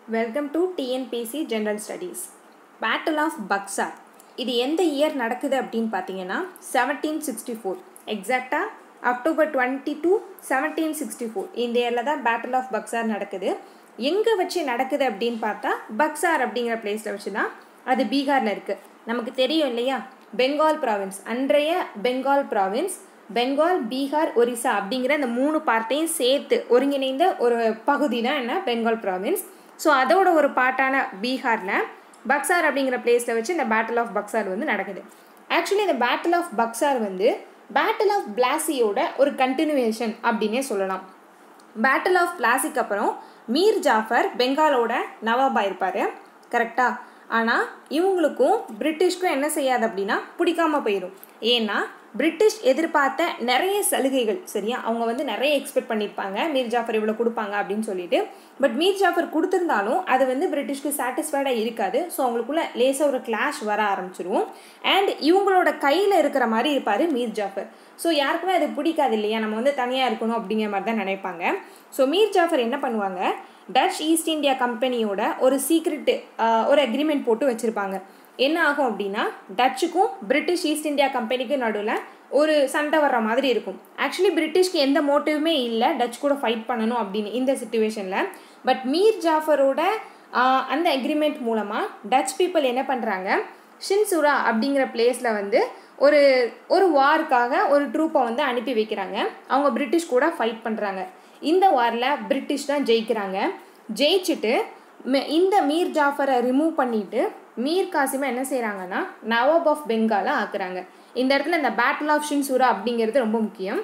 Welcome to TNPSC general studies battle of Buxar இது எந்த year நடக்குது அப்படின்னு பார்த்தீங்கன்னா செவன்டீன் சிக்ஸ்டி ஃபோர் எக்ஸாக்டாக October twenty two seventeen sixty four இந்த இயரில் தான் பேட்டில் ஆஃப் பக்சார் நடக்குது எங்கே வச்சு நடக்குது அப்படின்னு பார்த்தா பக்சார் அப்படிங்கிற பிளேஸில் வச்சு தான் அது பீகாரில் இருக்குது நமக்கு தெரியும் இல்லையா பெங்கால் ப்ராவின்ஸ் அன்றைய பெங்கால் ப்ராவின்ஸ் பெங்கால் பீகார் ஒரிசா அப்படிங்கிற இந்த மூணு பார்ட்டையும் சேர்த்து ஒருங்கிணைந்த ஒரு பகுதி தான் என்ன பெங்கால் ப்ராவின்ஸ் ஸோ அதோட ஒரு பார்ட்டான பீகாரில் பக்சார் அப்படிங்கிற பிளேஸில் வச்சு இந்த பேட்டில் ஆஃப் பக்சார் வந்து நடக்குது ஆக்சுவலி இந்த பேட்டில் ஆஃப் பக்சார் வந்து பேட்டில் ஆஃப் பிளாசியோட ஒரு கண்டினியூவேஷன் அப்படின்னே சொல்லலாம் பேட்டில் ஆஃப் பிளாசிக்கு அப்புறம் மீர் ஜாஃபர் பெங்காலோட நவாபா இருப்பார் கரெக்டாக ஆனால் இவங்களுக்கும் பிரிட்டிஷ்க்கும் என்ன செய்யாது அப்படின்னா பிடிக்காம போயிடும் ஏன்னா பிரிட்டிஷ் எதிர்பார்த்த நிறைய சலுகைகள் சரியா அவங்க வந்து நிறைய எக்ஸ்பெக்ட் பண்ணியிருப்பாங்க மீர் ஜாஃபர் இவ்வளோ கொடுப்பாங்க அப்படின்னு சொல்லிட்டு பட் மீர் ஜாஃபர் கொடுத்துருந்தாலும் அது வந்து பிரிட்டிஷ்க்கு சாட்டிஸ்ஃபைடாக இருக்காது ஸோ அவங்களுக்குள்ள லேசாக ஒரு கிளாஷ் வர ஆரம்பிச்சிரும் அண்ட் இவங்களோட கையில் இருக்கிற மாதிரி இருப்பார் மீர் ஜாஃபர் ஸோ யாருக்குமே அது பிடிக்காது இல்லையா நம்ம வந்து தனியாக இருக்கணும் அப்படிங்கிற மாதிரி தான் நினைப்பாங்க ஸோ மீர் ஜாஃபர் என்ன பண்ணுவாங்க டச் ஈஸ்ட் இந்தியா கம்பெனியோட ஒரு சீக்ரெட்டு ஒரு அக்ரிமெண்ட் போட்டு வச்சுருப்பாங்க என்ன ஆகும் அப்படின்னா டச்சுக்கும் பிரிட்டிஷ் ஈஸ்ட் இந்தியா கம்பெனிக்கும் நடுவில் ஒரு சண்டை வர்ற மாதிரி இருக்கும் ஆக்சுவலி பிரிட்டிஷ்க்கு எந்த மோட்டிவுமே இல்லை டச் கூட ஃபைட் பண்ணணும் அப்படின்னு இந்த சுச்சுவேஷனில் பட் மீர் ஜாஃபரோட அந்த அக்ரிமெண்ட் மூலமாக டச் பீப்புள் என்ன பண்ணுறாங்க ஷின்சுரா அப்படிங்கிற பிளேஸில் வந்து ஒரு ஒரு வார்க்காக ஒரு ட்ரூப்பை வந்து அனுப்பி வைக்கிறாங்க அவங்க பிரிட்டிஷ் கூட ஃபைட் பண்ணுறாங்க இந்த வாரில் பிரிட்டிஷ் தான் ஜெயிக்கிறாங்க ஜெயிச்சுட்டு இந்த மீர் ஜாஃபரை ரிமூவ் பண்ணிவிட்டு மீர் காசிமா என்ன செய்கிறாங்கன்னா நவாப் ஆஃப் பெங்காலை ஆக்குறாங்க இந்த இடத்துல இந்த பேட்டில் ஆஃப் ஷின்சூரா அப்படிங்கிறது ரொம்ப முக்கியம்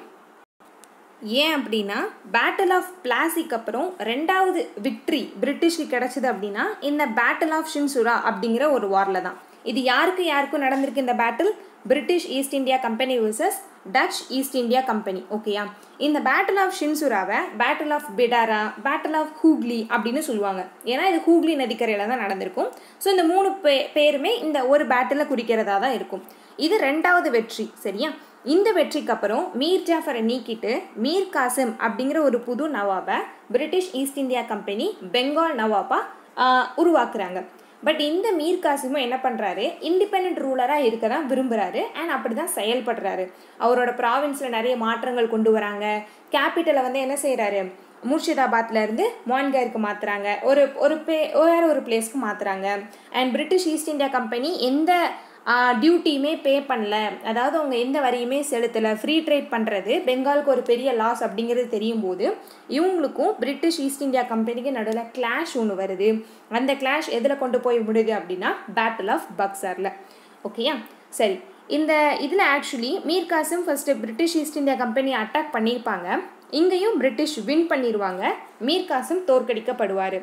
ஏன் அப்படின்னா பேட்டில் ஆஃப் பிளாசிக் அப்புறம் ரெண்டாவது விக்ட்ரி பிரிட்டிஷ்க்கு கிடச்சிது அப்படின்னா இந்த பேட்டில் ஆஃப் ஷின்சுரா அப்படிங்கிற ஒரு வாரில் தான் இது யாருக்கு யாருக்கும் நடந்திருக்கு இந்த battle British East India company versus Dutch East India company ஓகேயா இந்த பேட்டில் ஆஃப் ஷின்சுராவை battle of Bidara battle of Hooghly அப்படின்னு சொல்லுவாங்க ஏன்னா இது ஹூக்லி நதிக்கரையில் தான் நடந்திருக்கும் ஸோ இந்த மூணு பே பேருமே இந்த ஒரு பேட்டில் குறிக்கிறதா தான் இருக்கும் இது ரெண்டாவது வெற்றி சரியா இந்த வெற்றிக்கு அப்புறம் மீர் ஜாஃபரை நீக்கிட்டு மீர் காசிம் அப்படிங்கிற ஒரு புது நவாபை British East India company Bengal நவாபா உருவாக்குறாங்க பட் இந்த மீர் காசிமும் என்ன பண்ணுறாரு இண்டிபெண்ட் ரூலராக இருக்க தான் விரும்புகிறாரு அண்ட் அப்படி தான் செயல்படுறாரு அவரோட ப்ராவின்ஸில் நிறைய மாற்றங்கள் கொண்டு வராங்க கேபிட்டலை வந்து என்ன செய்கிறாரு முர்ஷிதாபாத்லேருந்து மான்கருக்கு மாற்றுறாங்க ஒரு ஒரு பே வேறு ஒரு பிளேஸ்க்கு மாற்றுறாங்க and British East India company எந்த டியூட்டியுமே பே பண்ணல அதாவது அவங்க எந்த வரியுமே செலுத்தலை ஃப்ரீ ட்ரேட் பண்ணுறது பெங்காலுக்கு ஒரு பெரிய லாஸ் அப்படிங்கிறது தெரியும் போது இவங்களுக்கும் பிரிட்டிஷ் ஈஸ்ட் இந்தியா கம்பெனிக்கு நடுவில் கிளாஷ் ஒன்று வருது அந்த கிளாஷ் எதில் கொண்டு போய் முடியுது அப்படின்னா பேட்டில் ஆஃப் பக்சாரில் ஓகேயா சரி இந்த இதில் actually Mir Kasim first British East India கம்பெனியை அட்டாக் பண்ணியிருப்பாங்க இங்கேயும் பிரிட்டிஷ் வின் பண்ணிடுவாங்க மீர் காசிம் தோற்கடிக்கப்படுவார்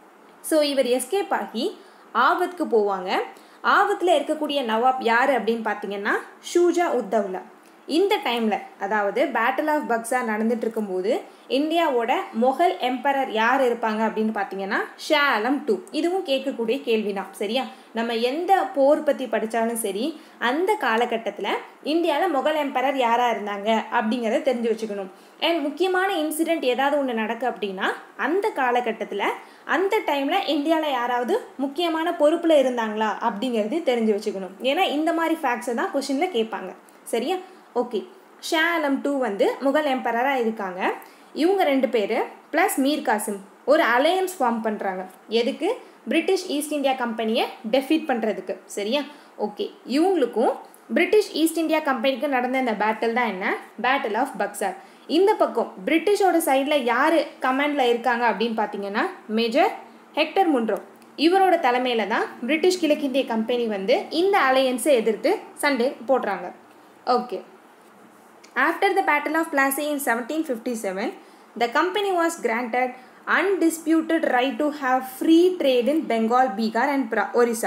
ஸோ இவர் எஸ்கேப் ஆகி ஆபத்துக்கு போவாங்க ஆபத்தில் இருக்கக்கூடிய நவாப் யார் அப்படின்னு பார்த்தீங்கன்னா ஷூஜா உத்தவ்லா இந்த டைமில் அதாவது பேட்டில் ஆஃப் பக்ஸா நடந்துட்டு இருக்கும்போது இந்தியாவோட மொகல் எம்பரர் யார் இருப்பாங்க அப்படின்னு பார்த்தீங்கன்னா ஷா அலம் டூ இதுவும் கேட்கக்கூடிய கேள்வி தான் சரியா நம்ம எந்த போர் பற்றி படித்தாலும் சரி அந்த காலகட்டத்தில் இந்தியாவில் மொகல் எம்பரர் யாராக இருந்தாங்க அப்படிங்கிறத தெரிஞ்சு வச்சுக்கணும் அண்ட் முக்கியமான இன்சிடெண்ட் ஏதாவது ஒன்று நடக்கு அப்படின்னா அந்த காலகட்டத்தில் அந்த டைமில் இந்தியாவில் யாராவது முக்கியமான பொறுப்பில் இருந்தாங்களா அப்படிங்கிறது தெரிஞ்சு வச்சுக்கணும் ஏன்னா இந்த மாதிரி ஃபேக்ட்ஸை தான் கொஷினில் கேட்பாங்க சரியா ஓகே ஷா அலம் டூ வந்து முகல் எம்பரராக இருக்காங்க இவங்க ரெண்டு பேர் ப்ளஸ் மீர் காசிம் ஒரு அலையன்ஸ் ஃபார்ம் பண்ணுறாங்க எதுக்கு பிரிட்டிஷ் ஈஸ்ட் இந்தியா கம்பெனியை டெஃபீட் பண்ணுறதுக்கு சரியா ஓகே இவங்களுக்கும் பிரிட்டிஷ் ஈஸ்ட் இந்தியா கம்பெனிக்கு நடந்த இந்த பேட்டில் தான் என்ன பேட்டில் ஆஃப் பக்சார் இந்த பக்கம் பிரிட்டிஷோட சைடில் யார் கமாண்டில் இருக்காங்க அப்படின்னு பார்த்தீங்கன்னா மேஜர் ஹெக்டர் முன்ரோ இவரோட தலைமையில் தான் பிரிட்டிஷ் கிழக்கிந்திய கம்பெனி வந்து இந்த அலையன்ஸை எதிர்த்து சண்டே போடுறாங்க okay After the Battle of Plassey in 1757, the company was granted undisputed right to have free trade in Bengal, Bihar and Orissa.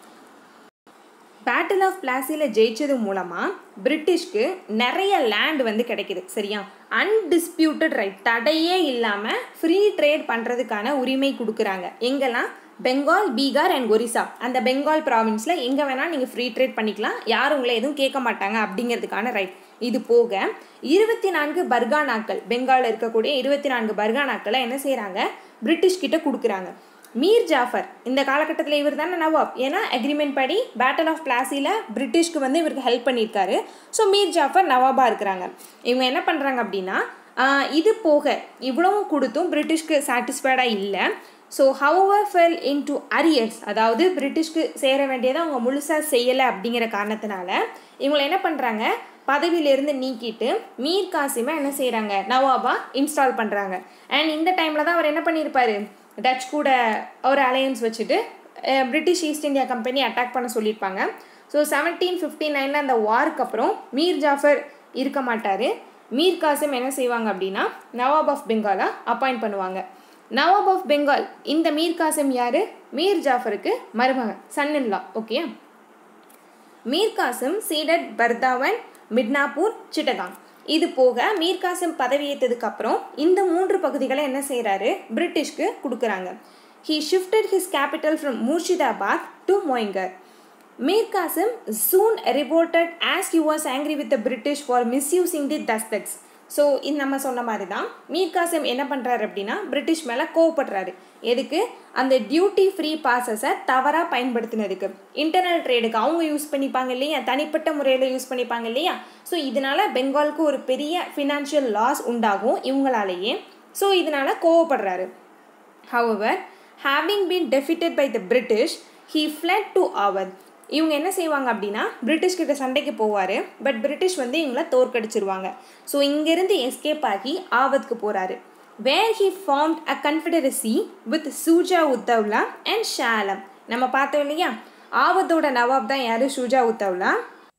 Battle of பிளாசியில் ஜெயிச்சது மூலமாக பிரிட்டிஷ்க்கு நிறைய லேண்ட் வந்து கிடைக்கிது சரியா அன்டிஸ்பியூட்டட் ரைட் தடையே இல்லாமல் ஃப்ரீ ட்ரேட் பண்ணுறதுக்கான உரிமை கொடுக்குறாங்க எங்கெல்லாம் பெங்கால் பீகார் அண்ட் ஒரிசா அந்த பெங்கால் ப்ராவின்ஸில் எங்கே வேணால் நீங்கள் ஃப்ரீ ட்ரேட் பண்ணிக்கலாம் யாரும் உங்களை எதுவும் கேட்க மாட்டாங்க அப்படிங்கிறதுக்கான ரைட் இது போக இருபத்தி நான்கு பர்கானாக்கள் பெங்காலில் இருக்கக்கூடிய இருபத்தி நான்கு பர்கானாக்களை என்ன செய்கிறாங்க பிரிட்டிஷ் கிட்ட கொடுக்குறாங்க மீர் ஜாஃபர் இந்த காலகட்டத்தில் இவர் தானே நவாப் ஏன்னா அக்ரிமெண்ட் படி பேட்டில் ஆஃப் பிளாசியில் பிரிட்டிஷ்க்கு வந்து இவருக்கு ஹெல்ப் பண்ணியிருக்காரு ஸோ மீர் ஜாஃபர் நவாபாக இருக்கிறாங்க இவங்க என்ன பண்ணுறாங்க அப்படின்னா ஆஹ் இது போக இவ்வளவும் கொடுத்தும் பிரிட்டிஷ்க்கு சாட்டிஸ்ஃபைடாக இல்லை so however fell in to arrears அதாவது பிரிட்டிஷ்க்கு சேர வேண்டியதை அவங்க முழுசாக செய்யலை அப்படிங்கிற காரணத்தினால இவங்களை என்ன பண்ணுறாங்க பதவியிலேருந்து நீக்கிட்டு மீர் காசிமை என்ன செய்கிறாங்க நவாபா இன்ஸ்டால் பண்ணுறாங்க அண்ட் இந்த டைமில் தான் அவர் என்ன பண்ணியிருப்பாரு டச் கூட ஒரு அலையன்ஸ் வச்சுட்டு அஹ், British East India company attack பண்ண சொல்லியிருப்பாங்க ஸோ செவன்டீன் ஃபிஃப்டி நைனில் அந்த வாருக்கு அப்புறம் மீர் ஜாஃபர் இருக்க மாட்டார் மீர் காசிம் என்ன செய்வாங்க அப்படின்னா நவாப் ஆஃப் பெங்காலா அப்பாயிண்ட் பண்ணுவாங்க நவாப் ஆஃப் பெங்கால் இந்த மீர் காசிம் யார் மீர் ஜாஃபருக்கு மருமகன் son in law okay Mir Kasim ceded Burdwan Midnapore Chittagong இது போக மீர் காசிம் பதவியேற்றதுக்கு அப்புறம் இந்த மூன்று பகுதிகளை என்ன செய்கிறாரு பிரிட்டிஷ்க்கு கொடுக்குறாங்க he shifted his capital from Murshidabad to Monghyr Mir Kasim soon revolted as he was angry with the British for misusing the dastaks so இது நம்ம சொன்ன மாதிரி தான் மீர் காசிம் என்ன பண்ணுறாரு அப்படின்னா பிரிட்டிஷ் மேலே கோவப்படுறாரு எதுக்கு அந்த டியூட்டி ஃப்ரீ பாசஸை தவறாக பயன்படுத்தினதுக்கு இன்டர்னல் ட்ரேடுக்கு அவங்க யூஸ் பண்ணிப்பாங்க இல்லையா தனிப்பட்ட முறையில் யூஸ் பண்ணிப்பாங்க இல்லையா ஸோ இதனால் பெங்காலுக்கு ஒரு பெரிய ஃபினான்ஷியல் லாஸ் உண்டாகும் இவங்களாலேயே ஸோ இதனால் கோவப்படுறாரு However, having been defeated by the British, he fled to Awadh. இவங்க என்ன செய்வாங்க அப்படின்னா பிரிட்டிஷ் கிட்ட சண்டைக்கு போவார் பட் பிரிட்டிஷ் வந்து இவங்கள தோற்கடிச்சிருவாங்க ஸோ இங்கேருந்து எஸ்கேப் ஆகி ஆவத்க்கு போகிறாரு where he formed a confederacy with Shuja Uddaula and Shah Alam நம்ம பார்த்தோம் இல்லையா ஆவத்தோட நவாப் தான் யார் ஷூஜா உத்தவ்லா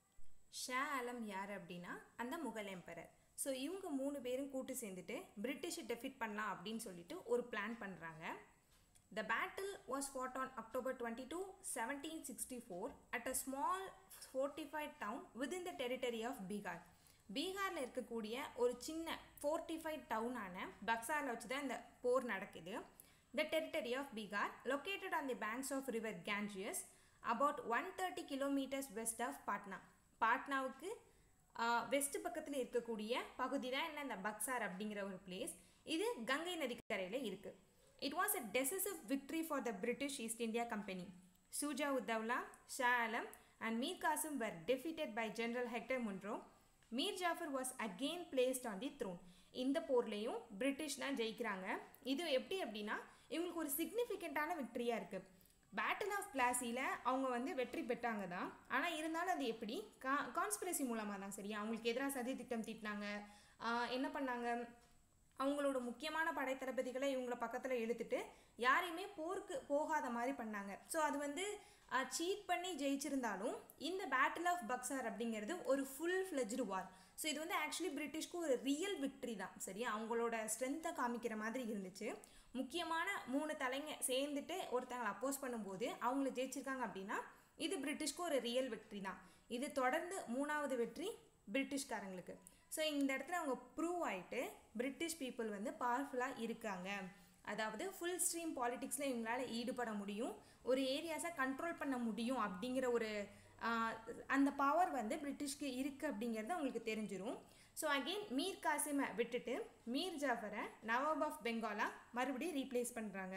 ஷா ஆலம் யார் அப்படின்னா அந்த முகல் எம்பரர் ஸோ இவங்க மூணு பேரும் கூட்டு சேர்ந்துட்டு பிரிட்டிஷை டெஃபிட் பண்ணலாம் அப்படின்னு சொல்லிட்டு ஒரு பிளான் பண்ணுறாங்க the battle was fought on October twenty two seventeen sixty four at a small fortified town within the territory of Bihar பீகாரில் இருக்கக்கூடிய ஒரு சின்ன ஃபோர்ட்டிஃபைட் டவுனான பக்சாரில் வச்சு தான் இந்த போர் நடக்குது the territory of Bihar located on the banks of river Ganges about one thirty kilometres west of Patna பாட்னாவுக்கு வெஸ்ட் பக்கத்தில் இருக்கக்கூடிய பகுதி தான் என்ன இந்த பக்சார் அப்படிங்கிற ஒரு பிளேஸ் இது கங்கை நதிக்கரையில் இருக்குது it was a decisive victory for the British East India Company Shuja Uddaulah Shah Alam and Mir Qasim were defeated by general Hector Munro Mir Jafar was again placed on the throne இந்த போர்லேயும் பிரிட்டிஷ் தான் ஜெயிக்கிறாங்க இது எப்படி அப்படின்னா இவங்களுக்கு ஒரு சிக்னிஃபிகண்ட்டான விக்ட்ரியாக இருக்குது பேட்டில் ஆஃப் பிளாசியில் அவங்க வந்து வெற்றி பெற்றாங்க தான் ஆனால் இருந்தாலும் அது எப்படி கா கான்ஸ்பிரசி மூலமாக தான் சரியா அவங்களுக்கு எதிராக சதி திட்டம் தீட்டினாங்க ஆஹ் என்ன பண்ணாங்க அவங்களோட முக்கியமான படைத்தளபதிகளை இவங்கள பக்கத்தில் இழுத்துட்டு யாரையுமே போருக்கு போகாத மாதிரி பண்ணாங்க ஸோ அது வந்து சீட் பண்ணி ஜெயிச்சிருந்தாலும் இந்த பேட்டில் ஆஃப் பக்சார் அப்படிங்கிறது ஒரு ஃபுல் ஃப்ளெஜ்டு வார் ஸோ இது வந்து ஆக்சுவலி பிரிட்டிஷ்க்கு ஒரு ரியல் விக்ட்ரி தான் சரியா அவங்களோட ஸ்ட்ரென்த்தை காமிக்கிற மாதிரி இருந்துச்சு முக்கியமான மூணு தலைங்க சேர்ந்துட்டு ஒருத்தங்களை அப்போஸ் பண்ணும்போது அவங்கள ஜெயிச்சிருக்காங்க அப்படின்னா இது பிரிட்டிஷ்க்கு ஒரு ரியல் வெற்றி தான் இது தொடர்ந்து மூணாவது வெற்றி பிரிட்டிஷ்காரங்களுக்கு ஸோ இந்த இடத்துல அவங்க ப்ரூவ் ஆயிட்டு பிரிட்டிஷ் பீப்புள் வந்து பவர்ஃபுல்லாக இருக்காங்க அதாவது ஃபுல் ஸ்ட்ரீம் பாலிடிக்ஸில் இவங்களால ஈடுபட முடியும் ஒரு ஏரியாஸை கண்ட்ரோல் பண்ண முடியும் அப்படிங்கிற ஒரு ஆஹ், அந்த பவர் வந்து பிரிட்டிஷ்க்கு இருக்குது அப்படிங்கிறது அவங்களுக்கு தெரிஞ்சிரும் ஸோ அகெயின் மீர் காசிமை விட்டுட்டு மீர் ஜாஃபரை நவாப் ஆஃப் பெங்காலா மறுபடியும் ரீப்ளேஸ் பண்ணுறாங்க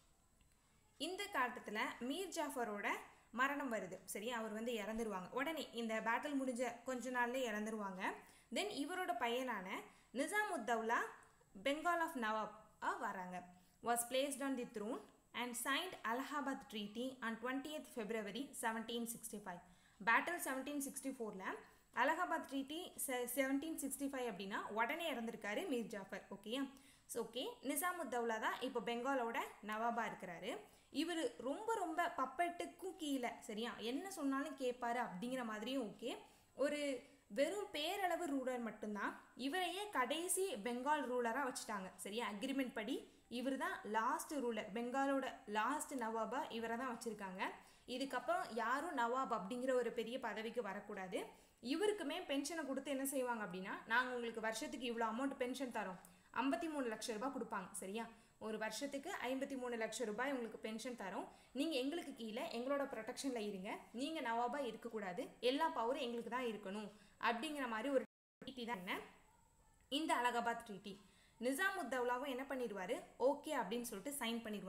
இந்த காலத்தில் மீர் ஜாஃபரோட மரணம் வருது சரியா அவர் வந்து இறந்துருவாங்க உடனே இந்த பேட்டில் முடிஞ்ச கொஞ்ச நாள்லயே இறந்துருவாங்க தென் இவரோட பையனான நிசாமுத்தௌலா பெங்கால் ஆஃப் நவாப் வராங்க was placed on the throne and signed Allahabad treaty on twentieth February seventeen sixty five battle seventeen sixty ஃபோரில் Allahabad treaty seventeen sixty five அப்படின்னா உடனே இறந்திருக்காரு மீர் ஜாஃபர் ஓகேயா ஸோ ஓகே நிசாமுத்தௌலா தான் இப்போ பெங்காலோட நவாபா இருக்கிறாரு இவர் ரொம்ப ரொம்ப பப்பட்டுக்கும் கீழே சரியா என்ன சொன்னாலும் கேட்பாரு அப்படிங்கிற மாதிரியும் ஓகே ஒரு வெறும் பேரளவு ரூலர் மட்டும்தான் இவரையே கடைசி பெங்கால் ரூலராக வச்சுட்டாங்க சரியா அக்ரிமெண்ட் படி இவர் தான் லாஸ்ட் ரூலர் பெங்காலோட லாஸ்ட் நவாபா இவரை தான் வச்சுருக்காங்க இதுக்கப்புறம் யாரும் நவாப் அப்படிங்கிற ஒரு பெரிய பதவிக்கு வரக்கூடாது இவருக்குமே பென்ஷனை கொடுத்து என்ன செய்வாங்க அப்படின்னா நாங்கள் உங்களுக்கு வருஷத்துக்கு இவ்வளோ அமௌண்ட் பென்ஷன் தரோம் ஐம்பத்தி மூணு லட்சம் ரூபாய் கொடுப்பாங்க சரியா ஒரு வருஷத்துக்கு ஐம்பத்தி மூணு லட்சம் ரூபாய் உங்களுக்கு பென்ஷன் தரோம் நீங்கள் எங்களுக்கு கீழே எங்களோட ப்ரொடெக்ஷனில் இருங்க நீங்கள் நவாபா இருக்கக்கூடாது எல்லா பவரும் எங்களுக்கு தான் இருக்கணும் அப்படிங்கிற மாதிரி ஒரு ட்ரீட்டி தான் என்ன இந்த அலகாபாத் ட்ரீட்டி நிசாமுத்தௌலாவும் என்ன பண்ணிடுவாரு ஓகே அப்படின்னு சொல்லிட்டு சைன் பண்ணிடுவாங்க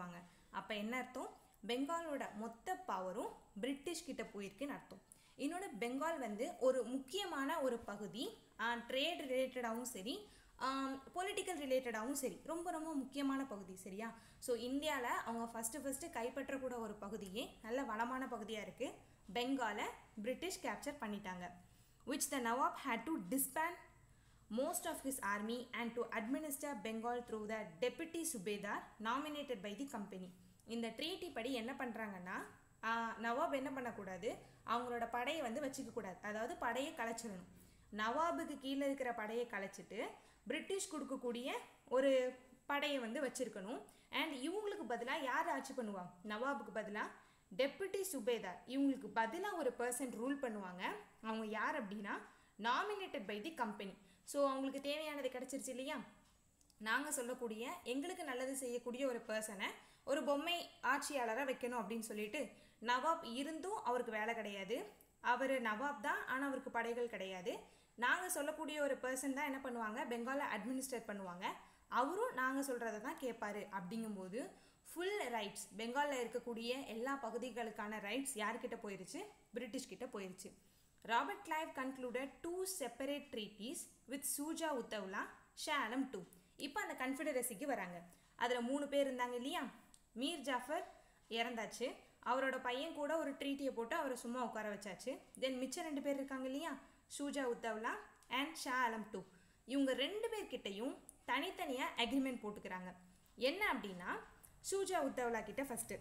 அப்போ என்ன அர்த்தம் பெங்காலோட மொத்த பவரும் பிரிட்டிஷ் கிட்ட போயிருக்குன்னு அர்த்தம் இன்னொன்று பெங்கால் வந்து ஒரு முக்கியமான ஒரு பகுதி ட்ரேட் ரிலேட்டடாகவும் சரி பொலிட்டிக்கல் ரிலேட்டடாகவும் சரி ரொம்ப ரொம்ப முக்கியமான பகுதி சரியா ஸோ இந்தியாவில் அவங்க ஃபஸ்ட்டு ஃபஸ்ட்டு கைப்பற்றக்கூட ஒரு பகுதியே நல்ல வளமான பகுதியாக இருக்குது பெங்காலை பிரிட்டிஷ் கேப்சர் பண்ணிட்டாங்க which the nawab had to disband most of his army and to administer Bengal through the deputy subedar nominated by the company. இந்த ட்ரீட்டி படி என்ன பண்ணுறாங்கன்னா நவாப் என்ன பண்ணக்கூடாது அவங்களோட படையை வந்து வச்சுக்க கூடாது அதாவது படையை கலைச்சிடணும் நவாபுக்கு கீழே இருக்கிற படையை கலைச்சிட்டு பிரிட்டிஷ் கொடுக்கக்கூடிய ஒரு படையை வந்து வச்சிருக்கணும் அண்ட் இவங்களுக்கு பதிலாக யார் ஆட்சி பண்ணுவாங்க நவாபுக்கு பதிலாக டெப்புட்டி சுபேதார் இவங்களுக்கு பதிலாக ஒரு பர்சன் ரூல் பண்ணுவாங்க அவங்க யார் அப்படின்னா nominated by the company so அவங்களுக்கு தேவையானது கிடச்சிருச்சு இல்லையா நாங்கள் சொல்லக்கூடிய எங்களுக்கு நல்லது செய்யக்கூடிய ஒரு பர்சனை ஒரு பொம்மை ஆட்சியாளராக வைக்கணும் அப்படின்னு சொல்லிட்டு நவாப் இருந்தும் அவருக்கு வேலை கிடையாது அவர் நவாப் தான் ஆனால் அவருக்கு படைகள் கிடையாது நாங்கள் சொல்லக்கூடிய ஒரு பர்சன் தான் என்ன பண்ணுவாங்க பெங்காலை அட்மினிஸ்ட்ரேட் பண்ணுவாங்க அவரும் நாங்கள் சொல்கிறத தான் கேட்பாரு அப்படிங்கும்போது ஃபுல் ரைட்ஸ் பெங்காலில் இருக்கக்கூடிய எல்லா பகுதிகளுக்கான ரைட்ஸ் யார்கிட்ட போயிருச்சு பிரிட்டிஷ் கிட்ட போயிருச்சு Robert Clive concluded two separate treaties with Shuja Uddaulah Shah Alam two இப்போ அந்த கன்ஃபெடரசிக்கு வராங்க அதில் மூணு பேர் இருந்தாங்க இல்லையா மீர் ஜாஃபர் இறந்தாச்சு அவரோட பையன் கூட ஒரு ட்ரீட்டியை போட்டு அவரை சும்மா உட்கார வச்சாச்சு தென் மிச்சம் ரெண்டு பேர் இருக்காங்க இல்லையா ஷூஜா உத்தவ்லா அண்ட் ஷா அலம் டூ இவங்க ரெண்டு பேர்கிட்டையும் தனித்தனியாக அக்ரிமெண்ட் போட்டுக்கிறாங்க என்ன அப்படின்னா ஷூஜா உத்தவ்லா கிட்ட ஃபஸ்ட்டு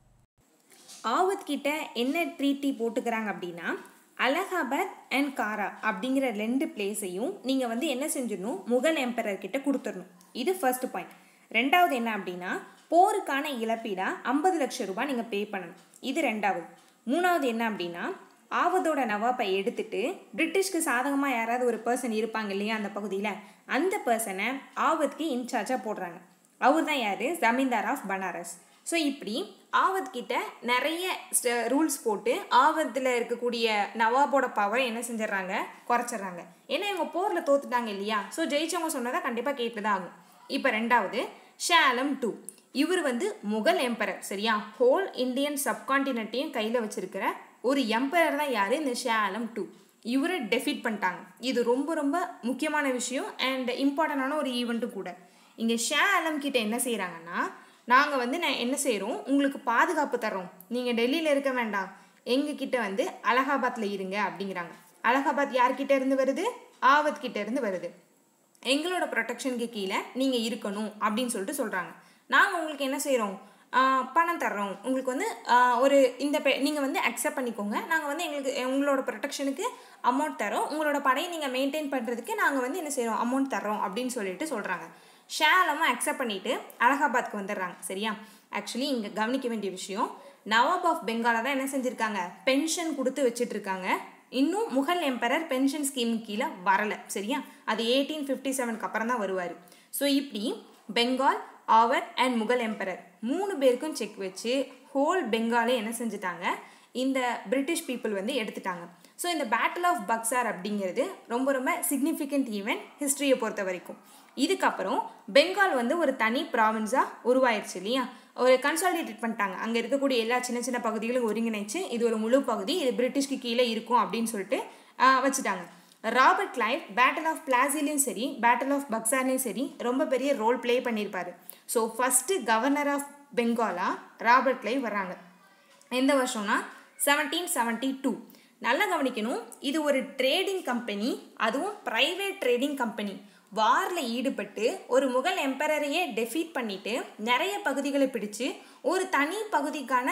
ஆவத் கிட்ட என்ன ட்ரீட்டி போட்டுக்கிறாங்க அப்படின்னா அலகாபாத் அண்ட் காரா அப்படிங்கிற ரெண்டு பிளேஸையும் நீங்கள் வந்து என்ன செஞ்சிடணும் முகல் எம்பரர் கிட்ட கொடுத்துடணும் இது ஃபர்ஸ்ட் பாயிண்ட் ரெண்டாவது என்ன அப்படின்னா போருக்கான இழப்பீடாக ஐம்பது லட்சம் ரூபாய் நீங்கள் பே பண்ணணும் இது ரெண்டாவது மூணாவது என்ன அப்படின்னா ஆவதோட நவாப்பை எடுத்துட்டு பிரிட்டிஷ்க்கு சாதகமாக யாராவது ஒரு பர்சன் இருப்பாங்க இல்லையா அந்த பகுதியில் அந்த பர்சனை ஆவத்க்கு இன்சார்ஜாக போடுறாங்க அவர் தான் யார் ஜமீன்தார் ஆஃப் பனாரஸ் ஸோ இப்படி ஆவத் கிட்ட நிறைய ரூல்ஸ் போட்டு ஆவத்தில் இருக்கக்கூடிய நவாபோட பவரை என்ன செஞ்சிடறாங்க குறைச்சிட்றாங்க ஏன்னா இவங்க போரில் தோத்துட்டாங்க இல்லையா ஸோ ஜெயிச்சவங்க சொன்னதை கண்டிப்பாக கேட்டு தான் ஆகும் இப்போ ரெண்டாவது ஷாலம் டூ இவர் வந்து முகல் எம்பரர் சரியா ஹோல் இந்தியன் சப்கான்டினென்ட்டையும் கையில் வச்சிருக்கிற ஒரு எம்பரர் தான் யார் இந்த ஷாலம் டூ இவரை டெஃபிட் பண்ணிட்டாங்க இது ரொம்ப ரொம்ப முக்கியமான விஷயம் அண்ட் இம்பார்ட்டண்டான ஒரு ஈவெண்ட்டும் கூட இங்கே ஷா அலம் கிட்ட என்ன செய்கிறாங்கன்னா நாங்கள் வந்து நான் என்ன செய்கிறோம் உங்களுக்கு பாதுகாப்பு தரோம் நீங்கள் டெல்லியில் இருக்க வேண்டாம் எங்ககிட்ட வந்து அலகாபாத்தில் இருங்க அப்படிங்கிறாங்க அலகாபாத் யார்கிட்ட இருந்து வருது ஆவத் கிட்ட இருந்து வருது எங்களோட ப்ரொடெக்ஷனுக்கு கீழே நீங்கள் இருக்கணும் அப்படின்னு சொல்லிட்டு சொல்கிறாங்க நாங்கள் உங்களுக்கு என்ன செய்கிறோம் பணம் தர்றோம் உங்களுக்கு வந்து ஒரு இந்த பெ நீங்கள் வந்து அக்செப்ட் பண்ணிக்கோங்க நாங்கள் வந்து எங்களுக்கு உங்களோட ப்ரொடெக்ஷனுக்கு அமௌண்ட் தரோம் உங்களோட படையை நீங்கள் மெயின்டைன் பண்ணுறதுக்கு நாங்கள் வந்து என்ன செய்கிறோம் அமௌண்ட் தர்றோம் அப்படின்னு சொல்லிட்டு சொல்கிறாங்க ஷேலமாக அக்செப்ட் பண்ணிவிட்டு அலகாபாத்க்கு வந்துடுறாங்க சரியா ஆக்சுவலி இங்கே கவனிக்க வேண்டிய விஷயம் நவாப் ஆஃப் பெங்காலை தான் என்ன செஞ்சுருக்காங்க பென்ஷன் கொடுத்து வச்சுட்டு இருக்காங்க இன்னும் முகல் எம்பரர் பென்ஷன் ஸ்கீம் கீழே வரலை சரியா அது எயிட்டீன் ஃபிஃப்டி செவனுக்கு அப்புறம் தான் வருவார் ஸோ இப்படி பெங்கால் ஆவர் அண்ட் முகல் எம்பரர் மூணு பேருக்கும் செக் வச்சு ஹோல் பெங்காலே என்ன செஞ்சுட்டாங்க இந்த பிரிட்டிஷ் பீப்புள் வந்து எடுத்துட்டாங்க ஸோ இந்த பேட்டில் ஆஃப் பக்சார் அப்படிங்கிறது ரொம்ப ரொம்ப சிக்னிஃபிகண்ட் ஈவெண்ட் ஹிஸ்ட்ரியை பொறுத்த வரைக்கும் இதுக்கப்புறம் பெங்கால் வந்து ஒரு தனி ப்ராவின்ஸாக உருவாயிருச்சு இல்லையா ஒரு கன்சாலிடேட் பண்ணிட்டாங்க அங்கே இருக்கக்கூடிய எல்லா சின்ன சின்ன பகுதிகளும் ஒருங்கிணைச்சு இது ஒரு முழு பகுதி இது பிரிட்டிஷ்க்கு கீழே இருக்கும் அப்படின்னு சொல்லிட்டு வச்சுட்டாங்க ராபர்ட் கிளைவ் பேட்டில் ஆஃப் பிளாசிலையும் சரி பேட்டில் ஆஃப் பக்சார்லையும் சரி ரொம்ப பெரிய ரோல் ப்ளே பண்ணியிருப்பாரு ஸோ ஃபஸ்ட்டு கவர்னர் ஆஃப் பெங்காலா ராபர்ட் கிளைவ் வராங்க எந்த வருஷம்னா செவன்டீன் செவன்ட்டி டூ நல்லா கவனிக்கணும் இது ஒரு ட்ரேடிங் கம்பெனி அதுவும் ப்ரைவேட் ட்ரேடிங் கம்பெனி வாரில் ஈடுபட்டு ஒரு முகல் எம்பரரையே டெஃபீட் பண்ணிட்டு நிறைய பகுதிகளை பிடிச்சு ஒரு தனி பகுதிக்கான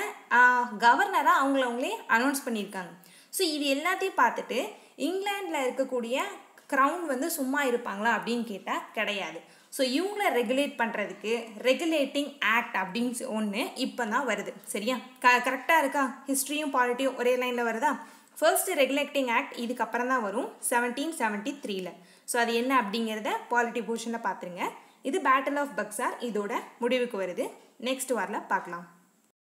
கவர்னராக அவங்கள அவங்களே அனௌன்ஸ் பண்ணியிருக்காங்க ஸோ இது எல்லாத்தையும் பார்த்துட்டு இங்கிலாண்டில் இருக்கக்கூடிய க்ரௌன் வந்து சும்மா இருப்பாங்களா அப்படின்னு கேட்டால் கிடையாது ஸோ இவங்கள ரெகுலேட் பண்ணுறதுக்கு ரெகுலேட்டிங் ஆக்ட் அப்படின்னு ஒன்று இப்போ தான் வருது சரியா க கரெக்டாக இருக்கா ஹிஸ்ட்ரியும் பாலிட்டியும் ஒரே லைனில் வருதா ஃபர்ஸ்ட் ரெகுலேட்டிங் ஆக்ட் இதுக்கப்புறம் தான் வரும் செவன்டீன் செவன்ட்டி த்ரீல ஸோ அது என்ன அப்படிங்கிறத பாலிட்டி போர்ஷனில் பார்த்துருங்க இது பேட்டில் ஆஃப் பக்சார் இதோட முடிவுக்கு வருது நெக்ஸ்ட் வாரில் பார்க்கலாம்